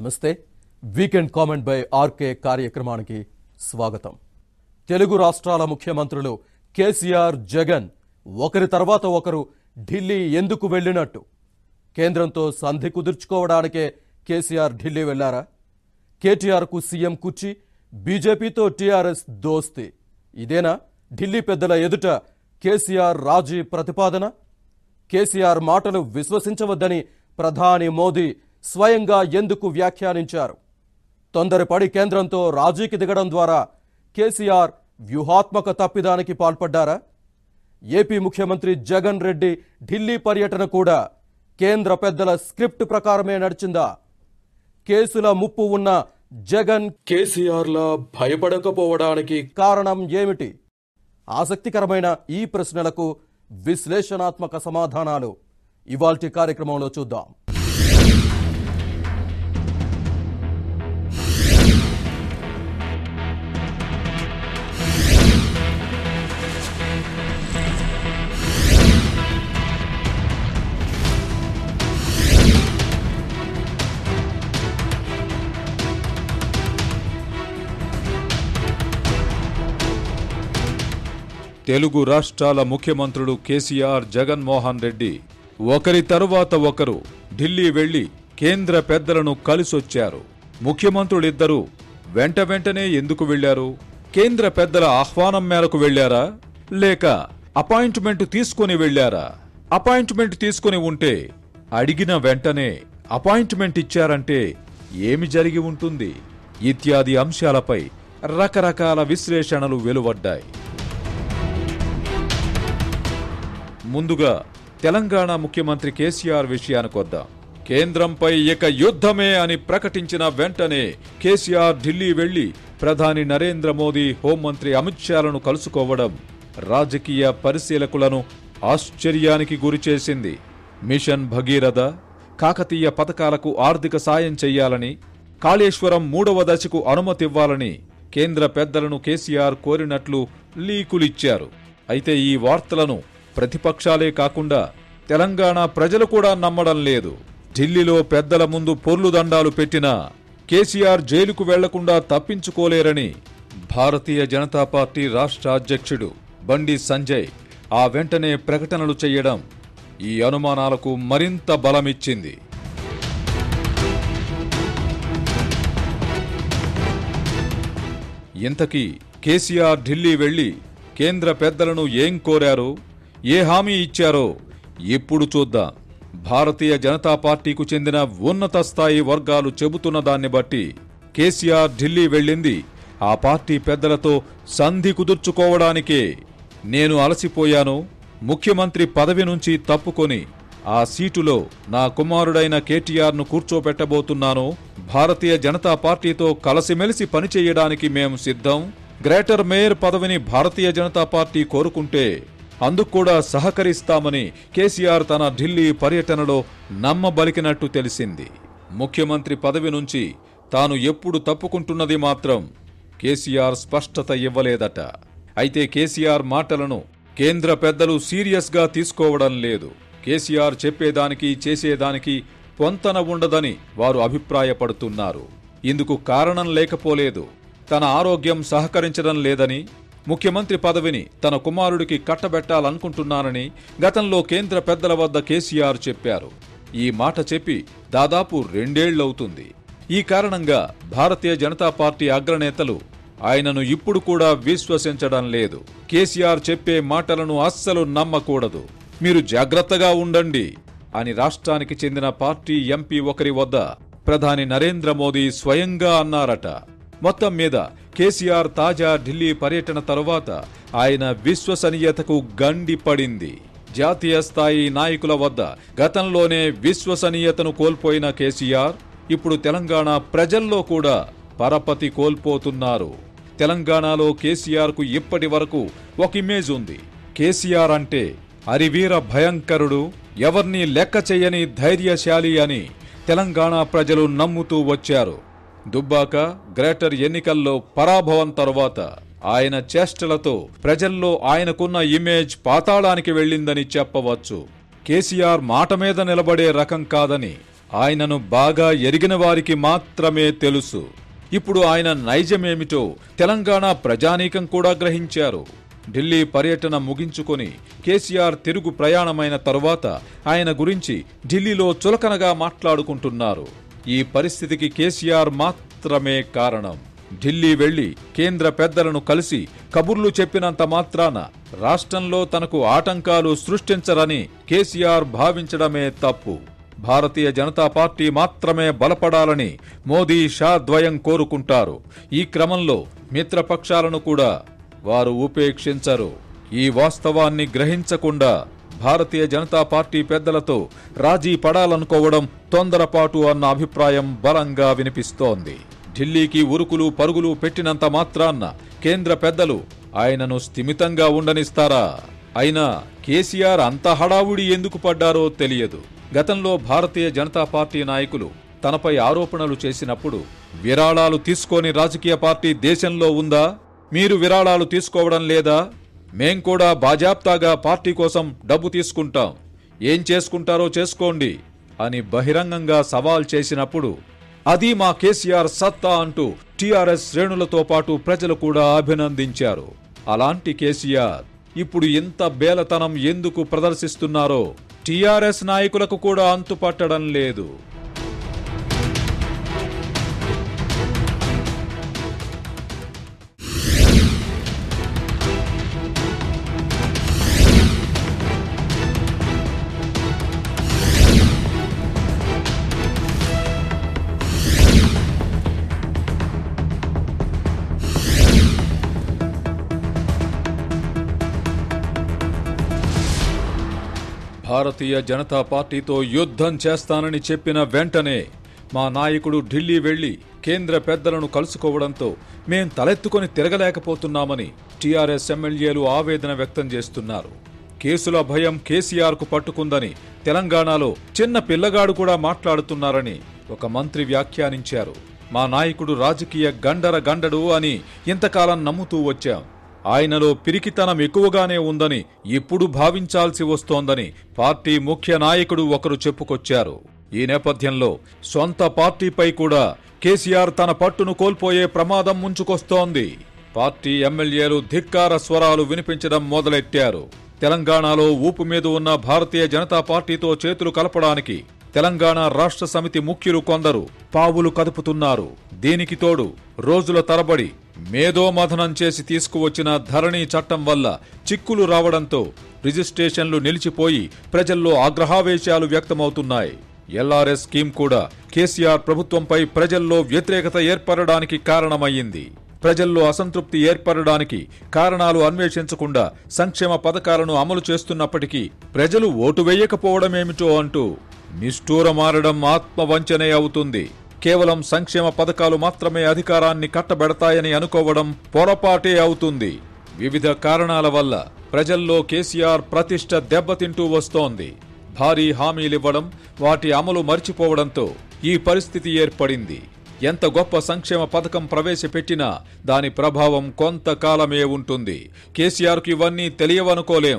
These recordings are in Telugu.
నమస్తే వీకెండ్ కామెంట్ బై ఆర్కే కార్యక్రమానికి స్వాగతం తెలుగు రాష్ట్రాల ముఖ్యమంత్రులు కేసీఆర్ జగన్ ఒకరి తర్వాత ఒకరు ఢిల్లీ ఎందుకు వెళ్ళినట్టు కేంద్రంతో సంధి కుదుర్చుకోవడానికే కేసీఆర్ ఢిల్లీ వెళ్లారా కేటీఆర్కు సీఎం కుర్చీ బీజేపీతో టీఆర్ఎస్ దోస్తి ఇదేనా ఢిల్లీ పెద్దల ఎదుట కేసీఆర్ రాజీ ప్రతిపాదన కేసీఆర్ మాటలు విశ్వసించవద్దని ప్రధాని మోదీ స్వయంగా ఎందుకు వ్యాఖ్యానించారు తొందరపడి కేంద్రంతో రాజీకి దిగడం ద్వారా కేసీఆర్ వ్యూహాత్మక తప్పిదానికి పాల్పడ్డారా ఏపీ ముఖ్యమంత్రి జగన్ రెడ్డి ఢిల్లీ పర్యటన కూడా కేంద్ర పెద్దల స్క్రిప్ట్ ప్రకారమే నడిచిందా కేసుల ముప్పు ఉన్న జగన్ కేసీఆర్ల భయపడకపోవడానికి కారణం ఏమిటి ఆసక్తికరమైన ఈ ప్రశ్నలకు విశ్లేషణాత్మక సమాధానాలు ఇవాల్టి కార్యక్రమంలో చూద్దాం తెలుగు రాష్ట్రాల ముఖ్యమంత్రులు కేసీఆర్ జగన్మోహన్ రెడ్డి ఒకరి తరువాత ఒకరు ఢిల్లీ వెళ్లి కేంద్ర పెద్దలను కలిసొచ్చారు ముఖ్యమంత్రులిద్దరూ వెంట వెంటనే ఎందుకు వెళ్లారు కేంద్ర పెద్దల ఆహ్వానం మేరకు వెళ్లారా లేక అపాయింట్మెంట్ తీసుకుని వెళ్లారా అపాయింట్మెంట్ తీసుకుని ఉంటే అడిగిన వెంటనే అపాయింట్మెంట్ ఇచ్చారంటే ఏమి జరిగి ఉంటుంది ఇత్యాది అంశాలపై రకరకాల విశ్లేషణలు వెలువడ్డాయి ముందుగా తెలంగాణ ముఖ్యమంత్రి కేసీఆర్ విషయానికొద్దాం కేంద్రంపై ఇక యుద్ధమే అని ప్రకటించిన వెంటనే కేసీఆర్ ఢిల్లీ వెళ్లి ప్రధాని నరేంద్ర మోదీ హోంమంత్రి అమిత్ షాలను కలుసుకోవడం రాజకీయ పరిశీలకులను ఆశ్చర్యానికి గురిచేసింది మిషన్ భగీరథ కాకతీయ పథకాలకు ఆర్థిక సాయం చెయ్యాలని కాళేశ్వరం మూడవ దశకు అనుమతివ్వాలని కేంద్ర పెద్దలను కేసీఆర్ కోరినట్లు లీకులిచ్చారు అయితే ఈ వార్తలను ప్రతిపక్షాలే కాకుండా తెలంగాణ ప్రజలు కూడా నమ్మడం లేదు ఢిల్లీలో పెద్దల ముందు పొర్లు దండాలు పెట్టినా కేసీఆర్ జైలుకు వెళ్లకుండా తప్పించుకోలేరని భారతీయ జనతా పార్టీ రాష్ట్ర అధ్యక్షుడు బండి సంజయ్ ఆ వెంటనే ప్రకటనలు చేయడం ఈ అనుమానాలకు మరింత బలమిచ్చింది ఇంతకీ కేసీఆర్ ఢిల్లీ వెళ్లి కేంద్ర పెద్దలను ఏం కోరారు ఏ హామీ ఇచ్చారో ఇప్పుడు చూద్దాం భారతీయ జనతా పార్టీకు చెందిన ఉన్నత స్థాయి వర్గాలు చెబుతున్న దాన్ని బట్టి కేసీఆర్ ఢిల్లీ వెళ్ళింది ఆ పార్టీ పెద్దలతో సంధి కుదుర్చుకోవడానికే నేను అలసిపోయాను ముఖ్యమంత్రి పదవి నుంచి తప్పుకొని ఆ సీటులో నా కుమారుడైన కేటీఆర్ను కూర్చోబెట్టబోతున్నాను భారతీయ జనతా పార్టీతో కలసిమెలిసి పనిచేయడానికి మేం సిద్ధం గ్రేటర్ మేయర్ పదవిని భారతీయ జనతా పార్టీ కోరుకుంటే అందుకు కూడా సహకరిస్తామని కేసీఆర్ తన ఢిల్లీ పర్యటనలో నమ్మబలికినట్టు తెలిసింది ముఖ్యమంత్రి పదవి నుంచి తాను ఎప్పుడు తప్పుకుంటున్నది మాత్రం కేసీఆర్ స్పష్టత ఇవ్వలేదట అయితే కేసీఆర్ మాటలను కేంద్ర పెద్దలు సీరియస్గా తీసుకోవడం లేదు కేసీఆర్ చెప్పేదానికి చేసేదానికి పొంతన ఉండదని వారు అభిప్రాయపడుతున్నారు ఇందుకు కారణం లేకపోలేదు తన ఆరోగ్యం సహకరించడం లేదని ముఖ్యమంత్రి పదవిని తన కుమారుడికి కట్టబెట్టాలనుకుంటున్నానని గతంలో కేంద్ర పెద్దల వద్ద కేసీఆర్ చెప్పారు ఈ మాట చెప్పి దాదాపు రెండేళ్లవుతుంది ఈ కారణంగా భారతీయ జనతా పార్టీ అగ్రనేతలు ఆయనను ఇప్పుడు కూడా విశ్వసించడం లేదు కేసీఆర్ చెప్పే మాటలను అస్సలు నమ్మకూడదు మీరు జాగ్రత్తగా ఉండండి అని రాష్ట్రానికి చెందిన పార్టీ ఎంపీ ఒకరి వద్ద ప్రధాని నరేంద్ర మోదీ స్వయంగా అన్నారట మొత్తం మీద కేసీఆర్ తాజా ఢిల్లీ పర్యటన తరువాత ఆయన విశ్వసనీయతకు గండి పడింది జాతీయ స్థాయి నాయకుల వద్ద గతంలోనే విశ్వసనీయతను కోల్పోయిన కేసీఆర్ ఇప్పుడు తెలంగాణ ప్రజల్లో కూడా పరపతి కోల్పోతున్నారు తెలంగాణలో కేసీఆర్కు ఇప్పటి వరకు ఒక ఇమేజ్ ఉంది కేసీఆర్ అంటే అరివీర భయంకరుడు ఎవర్నీ లెక్క చెయ్యని ధైర్యశాలి అని తెలంగాణ ప్రజలు నమ్ముతూ వచ్చారు దుబ్బాక గ్రేటర్ ఎన్నికల్లో పరాభవం తరువాత ఆయన చేష్టలతో ప్రజల్లో ఆయనకున్న ఇమేజ్ పాతాళానికి వెళ్ళిందని చెప్పవచ్చు కేసీఆర్ మాట మీద నిలబడే రకం కాదని ఆయనను బాగా ఎరిగిన వారికి మాత్రమే తెలుసు ఇప్పుడు ఆయన నైజమేమిటో తెలంగాణ ప్రజానీకం కూడా గ్రహించారు ఢిల్లీ పర్యటన ముగించుకొని కేసీఆర్ తిరుగు ప్రయాణమైన తరువాత ఆయన గురించి ఢిల్లీలో చులకనగా మాట్లాడుకుంటున్నారు ఈ పరిస్థితికి కేసీఆర్ మాత్రమే కారణం ఢిల్లీ వెళ్లి కేంద్ర పెద్దలను కలిసి కబుర్లు చెప్పినంత మాత్రాన రాష్ట్రంలో తనకు ఆటంకాలు సృష్టించరని కేసీఆర్ భావించడమే తప్పు భారతీయ జనతా పార్టీ మాత్రమే బలపడాలని మోదీ షా ద్వయం కోరుకుంటారు ఈ క్రమంలో మిత్రపక్షాలను కూడా వారు ఉపేక్షించరు ఈ వాస్తవాన్ని గ్రహించకుండా భారతీయ జనతా పార్టీ పెద్దలతో రాజీ పడాలనుకోవడం తొందరపాటు అన్న అభిప్రాయం బలంగా వినిపిస్తోంది ఢిల్లీకి ఉరుకులు పరుగులు పెట్టినంత మాత్రాన్న కేంద్ర పెద్దలు ఆయనను స్థిమితంగా ఉండనిస్తారా అయినా కేసీఆర్ అంత హడావుడి ఎందుకు పడ్డారో తెలియదు గతంలో భారతీయ జనతా పార్టీ నాయకులు తనపై ఆరోపణలు చేసినప్పుడు విరాళాలు తీసుకొని రాజకీయ పార్టీ దేశంలో ఉందా మీరు విరాళాలు తీసుకోవడం లేదా మేం కూడా బాజాప్తాగా పార్టీ కోసం డబ్బు తీసుకుంటాం ఏం చేసుకుంటారో చేసుకోండి అని బహిరంగంగా సవాల్ చేసినప్పుడు అది మా కేసీఆర్ సత్తా అంటూ టీఆర్ఎస్ శ్రేణులతో పాటు ప్రజలు కూడా అభినందించారు అలాంటి కేసీఆర్ ఇప్పుడు ఇంత బేలతనం ఎందుకు ప్రదర్శిస్తున్నారో టీఆర్ఎస్ నాయకులకు కూడా అంతుపట్టడం లేదు భారతీయ జనతా పార్టీతో యుద్ధం చేస్తానని చెప్పిన వెంటనే మా నాయకుడు ఢిల్లీ వెళ్లి కేంద్ర పెద్దలను కలుసుకోవడంతో మేం తలెత్తుకొని తిరగలేకపోతున్నామని టీఆర్ఎస్ ఎమ్మెల్యేలు ఆవేదన వ్యక్తం చేస్తున్నారు కేసుల భయం కేసీఆర్కు పట్టుకుందని తెలంగాణలో చిన్న పిల్లగాడు కూడా మాట్లాడుతున్నారని ఒక మంత్రి వ్యాఖ్యానించారు మా నాయకుడు రాజకీయ గండర గండడు అని ఇంతకాలం నమ్ముతూ వచ్చాం ఆయనలో పిరికితనం ఎక్కువగానే ఉందని ఇప్పుడు భావించాల్సి వస్తోందని పార్టీ ముఖ్య నాయకుడు ఒకరు చెప్పుకొచ్చారు ఈ నేపథ్యంలో సొంత పార్టీపై కూడా కేసీఆర్ తన పట్టును కోల్పోయే ప్రమాదం ముంచుకొస్తోంది పార్టీ ఎమ్మెల్యేలు ధిక్కార స్వరాలు వినిపించడం మొదలెట్టారు తెలంగాణలో ఊపు మీద ఉన్న భారతీయ జనతా పార్టీతో చేతులు కలపడానికి తెలంగాణ రాష్ట్ర సమితి ముఖ్యులు కొందరు పావులు కదుపుతున్నారు దీనికి తోడు రోజుల తరబడి మేధోమథనం చేసి తీసుకువచ్చిన ధరణి చట్టం వల్ల చిక్కులు రావడంతో రిజిస్ట్రేషన్లు నిలిచిపోయి ప్రజల్లో ఆగ్రహావేశాలు వ్యక్తమవుతున్నాయి ఎల్ఆర్ఎస్ స్కీమ్ కూడా కేసీఆర్ ప్రభుత్వంపై ప్రజల్లో వ్యతిరేకత ఏర్పడడానికి కారణమయ్యింది ప్రజల్లో అసంతృప్తి ఏర్పడడానికి కారణాలు అన్వేషించకుండా సంక్షేమ పథకాలను అమలు చేస్తున్నప్పటికీ ప్రజలు ఓటు వేయకపోవడమేమిటో అంటూ నిష్ఠూరమారడం ఆత్మవంచనే అవుతుంది కేవలం సంక్షేమ పథకాలు మాత్రమే అధికారాన్ని కట్టబెడతాయని అనుకోవడం పొరపాటే అవుతుంది వివిధ కారణాల వల్ల ప్రజల్లో కేసీఆర్ ప్రతిష్ట దెబ్బతింటూ వస్తోంది భారీ హామీలివ్వడం వాటి అమలు మర్చిపోవడంతో ఈ పరిస్థితి ఏర్పడింది ఎంత గొప్ప సంక్షేమ పథకం ప్రవేశపెట్టినా దాని ప్రభావం కొంతకాలమే ఉంటుంది కేసీఆర్కు ఇవన్నీ తెలియవనుకోలేం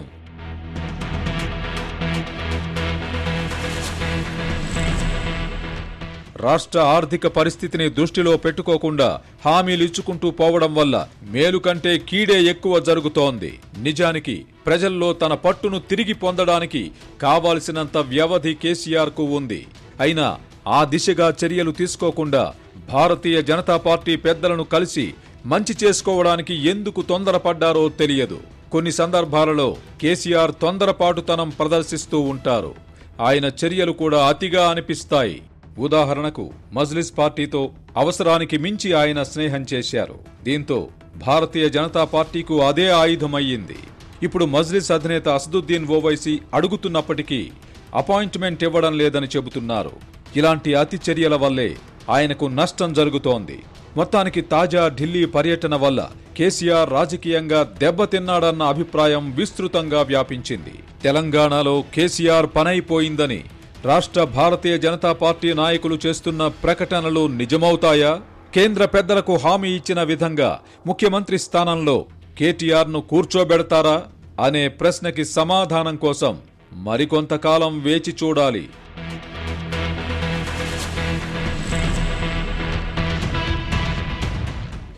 రాష్ట్ర ఆర్థిక పరిస్థితిని దృష్టిలో పెట్టుకోకుండా హామీలు ఇచ్చుకుంటూ పోవడం వల్ల మేలు కంటే కీడే ఎక్కువ జరుగుతోంది నిజానికి ప్రజల్లో తన పట్టును తిరిగి పొందడానికి కావాల్సినంత వ్యవధి కేసీఆర్ కు ఉంది అయినా ఆ దిశగా చర్యలు తీసుకోకుండా భారతీయ జనతా పార్టీ పెద్దలను కలిసి మంచి చేసుకోవడానికి ఎందుకు తొందరపడ్డారో తెలియదు కొన్ని సందర్భాలలో కేసీఆర్ తొందరపాటుతనం ప్రదర్శిస్తూ ఉంటారు ఆయన చర్యలు కూడా అతిగా అనిపిస్తాయి ఉదాహరణకు మజ్లిస్ పార్టీతో అవసరానికి మించి ఆయన స్నేహం చేశారు దీంతో భారతీయ జనతా పార్టీకు అదే ఆయుధమయ్యింది ఇప్పుడు మజ్లిస్ అధినేత అసదుద్దీన్ ఓవైసీ అడుగుతున్నప్పటికీ అపాయింట్మెంట్ ఇవ్వడం లేదని చెబుతున్నారు ఇలాంటి అతి చర్యల వల్లే ఆయనకు నష్టం జరుగుతోంది మొత్తానికి తాజా ఢిల్లీ పర్యటన వల్ల కేసీఆర్ రాజకీయంగా దెబ్బతిన్నాడన్న అభిప్రాయం విస్తృతంగా వ్యాపించింది తెలంగాణలో కేసీఆర్ పనైపోయిందని రాష్ట్ర భారతీయ జనతా పార్టీ నాయకులు చేస్తున్న ప్రకటనలు నిజమవుతాయా కేంద్ర పెద్దలకు హామీ ఇచ్చిన విధంగా ముఖ్యమంత్రి స్థానంలో కేటీఆర్ను కూర్చోబెడతారా అనే ప్రశ్నకి సమాధానం కోసం మరికొంతకాలం వేచి చూడాలి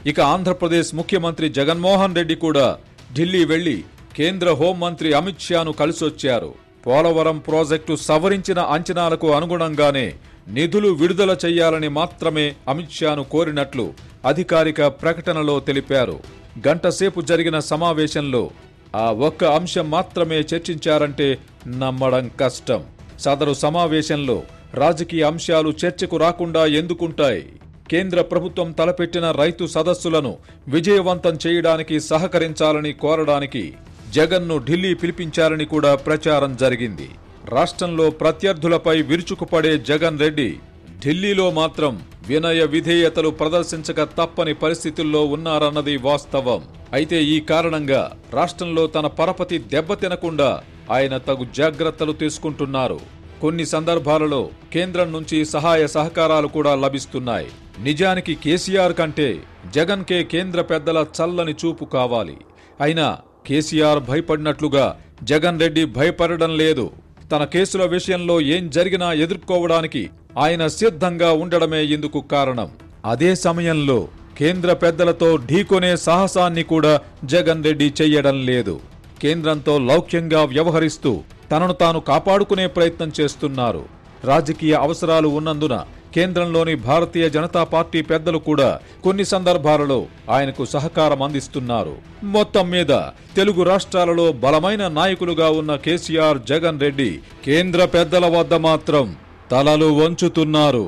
ఇక ఆంధ్రప్రదేశ్ ముఖ్యమంత్రి జగన్మోహన్ రెడ్డి కూడా ఢిల్లీ వెళ్లి కేంద్ర హోంమంత్రి అమిత్ షాను కలిసొచ్చారు పోలవరం ప్రాజెక్టు సవరించిన అంచనాలకు అనుగుణంగానే నిధులు విడుదల చేయాలని మాత్రమే అమిత్ షాను కోరినట్లు అధికారిక ప్రకటనలో తెలిపారు గంటసేపు జరిగిన సమావేశంలో ఆ ఒక్క అంశం మాత్రమే చర్చించారంటే నమ్మడం కష్టం సదరు సమావేశంలో రాజకీయ అంశాలు చర్చకు రాకుండా ఎందుకుంటాయి కేంద్ర ప్రభుత్వం తలపెట్టిన రైతు సదస్సులను విజయవంతం చేయడానికి సహకరించాలని కోరడానికి జగన్ను ఢిల్లీ పిలిపించారని కూడా ప్రచారం జరిగింది రాష్ట్రంలో ప్రత్యర్థులపై విరుచుకుపడే జగన్ రెడ్డి ఢిల్లీలో మాత్రం వినయ విధేయతలు ప్రదర్శించక తప్పని పరిస్థితుల్లో ఉన్నారన్నది వాస్తవం అయితే ఈ కారణంగా రాష్ట్రంలో తన పరపతి దెబ్బతినకుండా ఆయన తగు జాగ్రత్తలు తీసుకుంటున్నారు కొన్ని సందర్భాలలో కేంద్రం నుంచి సహాయ సహకారాలు కూడా లభిస్తున్నాయి నిజానికి కేసీఆర్ కంటే జగన్ కే కేంద్ర పెద్దల చల్లని చూపు కావాలి అయినా కేసీఆర్ భయపడినట్లుగా జగన్ రెడ్డి భయపడడం లేదు తన కేసుల విషయంలో ఏం జరిగినా ఎదుర్కోవడానికి ఆయన సిద్ధంగా ఉండడమే ఇందుకు కారణం అదే సమయంలో కేంద్ర పెద్దలతో ఢీకొనే సాహసాన్ని కూడా జగన్ రెడ్డి చెయ్యడం లేదు కేంద్రంతో లౌక్యంగా వ్యవహరిస్తూ తనను తాను కాపాడుకునే ప్రయత్నం చేస్తున్నారు రాజకీయ అవసరాలు ఉన్నందున కేంద్రంలోని భారతీయ జనతా పార్టీ పెద్దలు కూడా కొన్ని సందర్భాలలో ఆయనకు సహకారం అందిస్తున్నారు మొత్తం మీద తెలుగు రాష్ట్రాలలో బలమైన నాయకులుగా ఉన్న కేసీఆర్ జగన్ రెడ్డి కేంద్ర పెద్దల వద్ద మాత్రం తలలు వంచుతున్నారు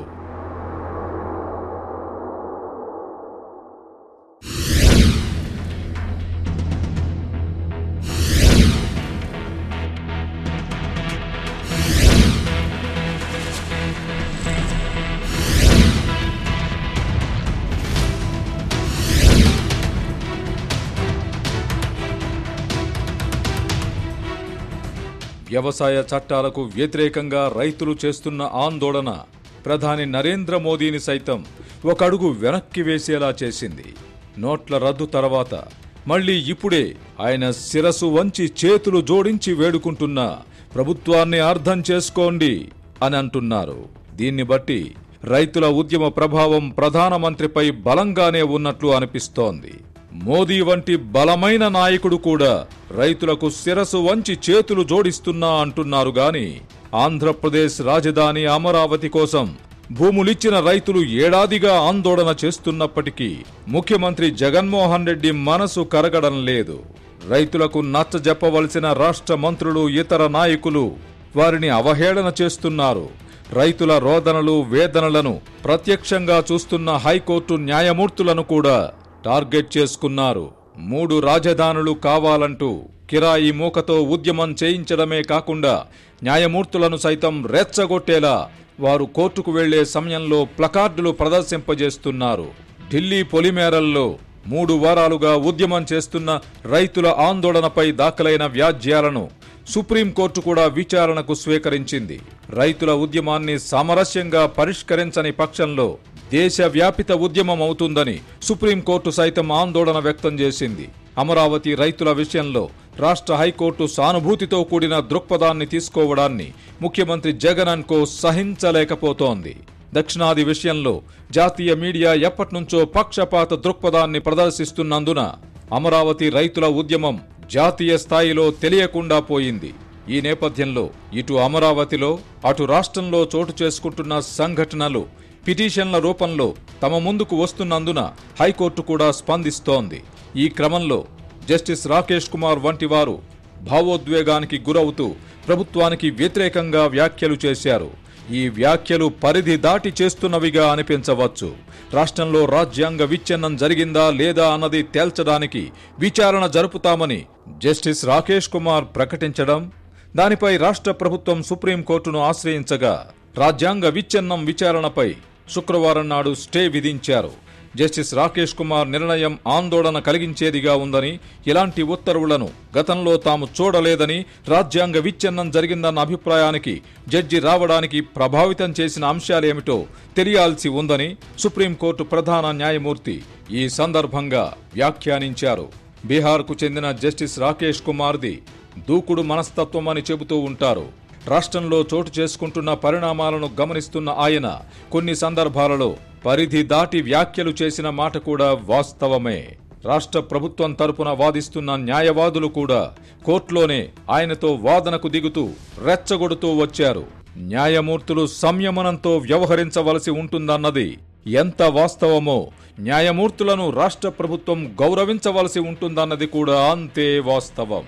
వ్యవసాయ చట్టాలకు వ్యతిరేకంగా రైతులు చేస్తున్న ఆందోళన ప్రధాని నరేంద్ర మోదీని సైతం ఒక అడుగు వెనక్కి వేసేలా చేసింది నోట్ల రద్దు తర్వాత మళ్ళీ ఇప్పుడే ఆయన శిరసు వంచి చేతులు జోడించి వేడుకుంటున్న ప్రభుత్వాన్ని అర్థం చేసుకోండి అని అంటున్నారు దీన్ని బట్టి రైతుల ఉద్యమ ప్రభావం ప్రధానమంత్రిపై బలంగానే ఉన్నట్లు అనిపిస్తోంది మోదీ వంటి బలమైన నాయకుడు కూడా రైతులకు శిరసు వంచి చేతులు జోడిస్తున్నా అంటున్నారు గాని ఆంధ్రప్రదేశ్ రాజధాని అమరావతి కోసం భూములిచ్చిన రైతులు ఏడాదిగా ఆందోళన చేస్తున్నప్పటికీ ముఖ్యమంత్రి జగన్మోహన్ రెడ్డి మనసు కరగడం లేదు రైతులకు నచ్చజెప్పవలసిన రాష్ట్ర మంత్రులు ఇతర నాయకులు వారిని అవహేళన చేస్తున్నారు రైతుల రోదనలు వేదనలను ప్రత్యక్షంగా చూస్తున్న హైకోర్టు న్యాయమూర్తులను కూడా టార్గెట్ చేసుకున్నారు మూడు రాజధానులు కావాలంటూ కిరాయి మూకతో ఉద్యమం చేయించడమే కాకుండా న్యాయమూర్తులను సైతం రెచ్చగొట్టేలా వారు కోర్టుకు వెళ్లే సమయంలో ప్లకార్డులు ప్రదర్శింపజేస్తున్నారు ఢిల్లీ పొలిమేరల్లో మూడు వారాలుగా ఉద్యమం చేస్తున్న రైతుల ఆందోళనపై దాఖలైన వ్యాజ్యాలను సుప్రీంకోర్టు కూడా విచారణకు స్వీకరించింది రైతుల ఉద్యమాన్ని సామరస్యంగా పరిష్కరించని పక్షంలో దేశవ్యాపిత ఉద్యమం అవుతుందని సుప్రీంకోర్టు సైతం ఆందోళన వ్యక్తం చేసింది అమరావతి రైతుల విషయంలో రాష్ట్ర హైకోర్టు సానుభూతితో కూడిన దృక్పథాన్ని తీసుకోవడాన్ని ముఖ్యమంత్రి జగన్ అన్కో సహించలేకపోతోంది దక్షిణాది విషయంలో జాతీయ మీడియా ఎప్పటినుంచో పక్షపాత దృక్పథాన్ని ప్రదర్శిస్తున్నందున అమరావతి రైతుల ఉద్యమం జాతీయ స్థాయిలో తెలియకుండా పోయింది ఈ నేపథ్యంలో ఇటు అమరావతిలో అటు రాష్ట్రంలో చోటు చేసుకుంటున్న సంఘటనలు పిటిషన్ల రూపంలో తమ ముందుకు వస్తున్నందున హైకోర్టు కూడా స్పందిస్తోంది ఈ క్రమంలో జస్టిస్ రాకేష్ కుమార్ వంటి వారు భావోద్వేగానికి గురవుతూ ప్రభుత్వానికి వ్యతిరేకంగా వ్యాఖ్యలు చేశారు ఈ వ్యాఖ్యలు పరిధి దాటి చేస్తున్నవిగా అనిపించవచ్చు రాష్ట్రంలో రాజ్యాంగ విచ్ఛిన్నం జరిగిందా లేదా అన్నది తేల్చడానికి విచారణ జరుపుతామని జస్టిస్ రాకేష్ కుమార్ ప్రకటించడం దానిపై రాష్ట్ర ప్రభుత్వం సుప్రీంకోర్టును ఆశ్రయించగా రాజ్యాంగ విచ్ఛిన్నం విచారణపై శుక్రవారం నాడు స్టే విధించారు జస్టిస్ రాకేష్ కుమార్ నిర్ణయం ఆందోళన కలిగించేదిగా ఉందని ఇలాంటి ఉత్తర్వులను గతంలో తాము చూడలేదని రాజ్యాంగ విచ్ఛిన్నం జరిగిందన్న అభిప్రాయానికి జడ్జి రావడానికి ప్రభావితం చేసిన అంశాలేమిటో తెలియాల్సి ఉందని సుప్రీంకోర్టు ప్రధాన న్యాయమూర్తి ఈ సందర్భంగా వ్యాఖ్యానించారు బీహార్కు చెందిన జస్టిస్ రాకేష్ కుమార్ది దూకుడు మనస్తత్వం అని చెబుతూ ఉంటారు రాష్ట్రంలో చోటు చేసుకుంటున్న పరిణామాలను గమనిస్తున్న ఆయన కొన్ని సందర్భాలలో పరిధి దాటి వ్యాఖ్యలు చేసిన మాట కూడా వాస్తవమే రాష్ట్ర ప్రభుత్వం తరపున వాదిస్తున్న న్యాయవాదులు కూడా కోర్టులోనే ఆయనతో వాదనకు దిగుతూ రెచ్చగొడుతూ వచ్చారు న్యాయమూర్తులు సంయమనంతో వ్యవహరించవలసి ఉంటుందన్నది ఎంత వాస్తవమో న్యాయమూర్తులను రాష్ట్ర ప్రభుత్వం గౌరవించవలసి ఉంటుందన్నది కూడా అంతే వాస్తవం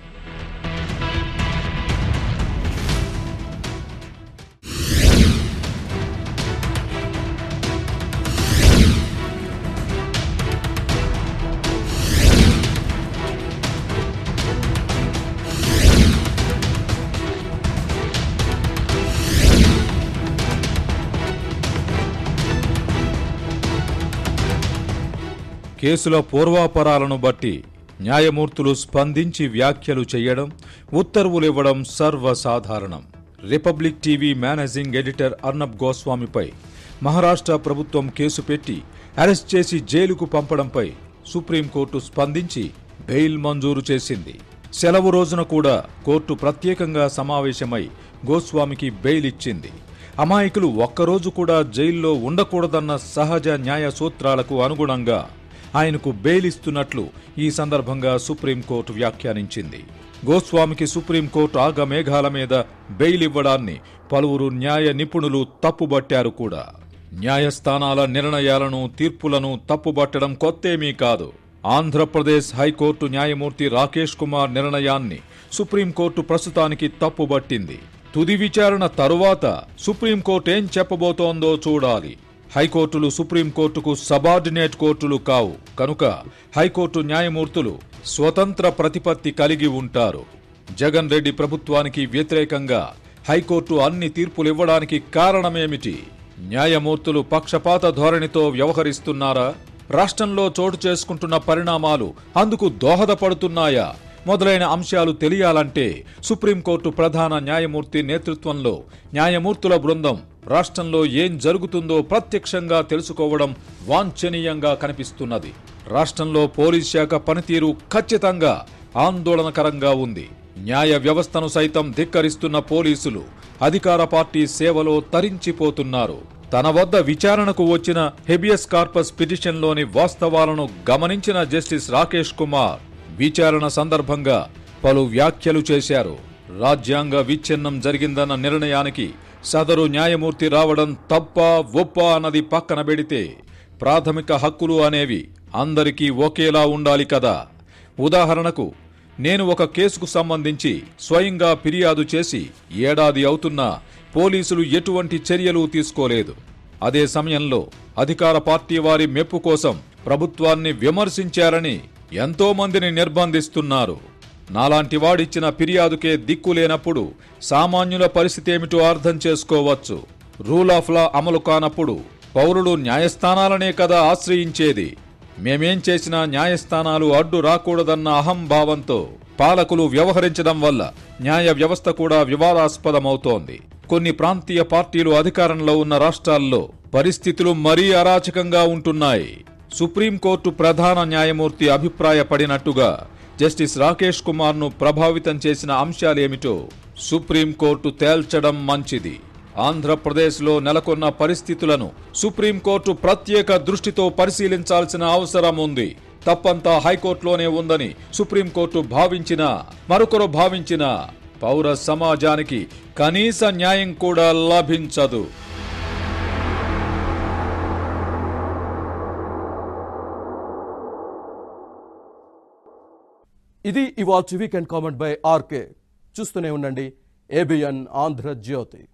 కేసుల పూర్వాపరాలను బట్టి న్యాయమూర్తులు స్పందించి వ్యాఖ్యలు చేయడం ఉత్తర్వులివ్వడం సర్వసాధారణం Republic TV managing editor Arnab గోస్వామిపై మహారాష్ట్ర ప్రభుత్వం కేసు పెట్టి అరెస్ట్ చేసి జైలుకు పంపడంపై సుప్రీంకోర్టు స్పందించి బెయిల్ మంజూరు చేసింది సెలవు రోజున కూడా కోర్టు ప్రత్యేకంగా సమావేశమై గోస్వామికి బెయిల్ ఇచ్చింది అమాయకులు ఒక్కరోజు కూడా జైల్లో ఉండకూడదన్న సహజ న్యాయ సూత్రాలకు అనుగుణంగా ఆయనకు బెయిల్ ఇస్తున్నట్లు ఈ సందర్భంగా సుప్రీంకోర్టు వ్యాఖ్యానించింది గోస్వామికి సుప్రీంకోర్టు ఆగమేఘాల మీద బెయిల్ ఇవ్వడాన్ని పలువురు న్యాయ నిపుణులు తప్పుబట్టారు కూడా న్యాయస్థానాల నిర్ణయాలను తీర్పులను తప్పుబట్టడం కొత్తేమీ కాదు ఆంధ్రప్రదేశ్ హైకోర్టు న్యాయమూర్తి రాకేష్ కుమార్ నిర్ణయాన్ని సుప్రీంకోర్టు ప్రస్తుతానికి తప్పుబట్టింది తుది విచారణ తరువాత సుప్రీంకోర్టు ఏం చెప్పబోతోందో చూడాలి హైకోర్టులు సుప్రీంకోర్టుకు సబార్డినేట్ కోర్టులు కావు కనుక హైకోర్టు న్యాయమూర్తులు స్వతంత్ర ప్రతిపత్తి కలిగి ఉంటారు జగన్ రెడ్డి ప్రభుత్వానికి వ్యతిరేకంగా హైకోర్టు అన్ని తీర్పులివ్వడానికి కారణమేమిటి న్యాయమూర్తులు పక్షపాత ధోరణితో వ్యవహరిస్తున్నారా రాష్ట్రంలో చోటు చేసుకుంటున్న పరిణామాలు అందుకు దోహదపడుతున్నాయా మొదలైన అంశాలు తెలియాలంటే సుప్రీంకోర్టు ప్రధాన న్యాయమూర్తి నేతృత్వంలో న్యాయమూర్తుల బృందం రాష్ట్రంలో ఏం జరుగుతుందో ప్రత్యక్షంగా తెలుసుకోవడం వాంఛనీయంగా కనిపిస్తున్నది రాష్ట్రంలో పోలీస్ శాఖ పనితీరు ఖచ్చితంగా ఆందోళనకరంగా ఉంది న్యాయ వ్యవస్థను సైతం ధిక్కరిస్తున్న పోలీసులు అధికార పార్టీ సేవలో తరించిపోతున్నారు తన వద్ద విచారణకు వచ్చిన హెబియస్ కార్పస్ పిటిషన్లోని వాస్తవాలను గమనించిన జస్టిస్ రాకేష్ కుమార్ విచారణ సందర్భంగా పలు వ్యాఖ్యలు చేశారు రాజ్యాంగ విచ్ఛిన్నం జరిగిందన్న నిర్ణయానికి సదరు న్యాయమూర్తి రావడం తప్ప ఒప్ప అన్నది పక్కన పెడితే ప్రాథమిక హక్కులు అనేవి అందరికీ ఒకేలా ఉండాలి కదా ఉదాహరణకు నేను ఒక కేసుకు సంబంధించి స్వయంగా ఫిర్యాదు చేసి ఏడాది అవుతున్నా పోలీసులు ఎటువంటి చర్యలు తీసుకోలేదు అదే సమయంలో అధికార పార్టీ వారి మెప్పు కోసం ప్రభుత్వాన్ని విమర్శించారని ఎంతో మందిని నిర్బంధిస్తున్నారు నాలాంటి వాడిచ్చిన ఫిర్యాదుకే దిక్కు లేనప్పుడు సామాన్యుల పరిస్థితి ఏమిటో అర్థం చేసుకోవచ్చు రూల్ ఆఫ్ లా అమలు కానప్పుడు పౌరులు న్యాయస్థానాలనే కదా ఆశ్రయించేది మేమేం చేసినా న్యాయస్థానాలు అడ్డు రాకూడదన్న అహంభావంతో పాలకులు వ్యవహరించడం వల్ల న్యాయ వ్యవస్థ కూడా వివాదాస్పదమవుతోంది కొన్ని ప్రాంతీయ పార్టీలు అధికారంలో ఉన్న రాష్ట్రాల్లో పరిస్థితులు మరీ అరాచకంగా ఉంటున్నాయి సుప్రీంకోర్టు ప్రధాన న్యాయమూర్తి అభిప్రాయపడినట్టుగా జస్టిస్ రాకేష్ కుమార్ ను ప్రభావితం చేసిన అంశాలేమిటో సుప్రీంకోర్టు తేల్చడం మంచిది ఆంధ్రప్రదేశ్లో నెలకొన్న పరిస్థితులను సుప్రీంకోర్టు ప్రత్యేక దృష్టితో పరిశీలించాల్సిన అవసరం ఉంది తప్పంతా హైకోర్టులోనే ఉందని సుప్రీంకోర్టు భావించినా మరొకరు భావించినా పౌర సమాజానికి కనీస న్యాయం కూడా లభించదు ఇది ఇవాల్టి వీకెండ్ కామెంట్ బై ఆర్కే చూస్తూనే ఉండండి ఏబిఎన్ ఆంధ్రజ్యోతి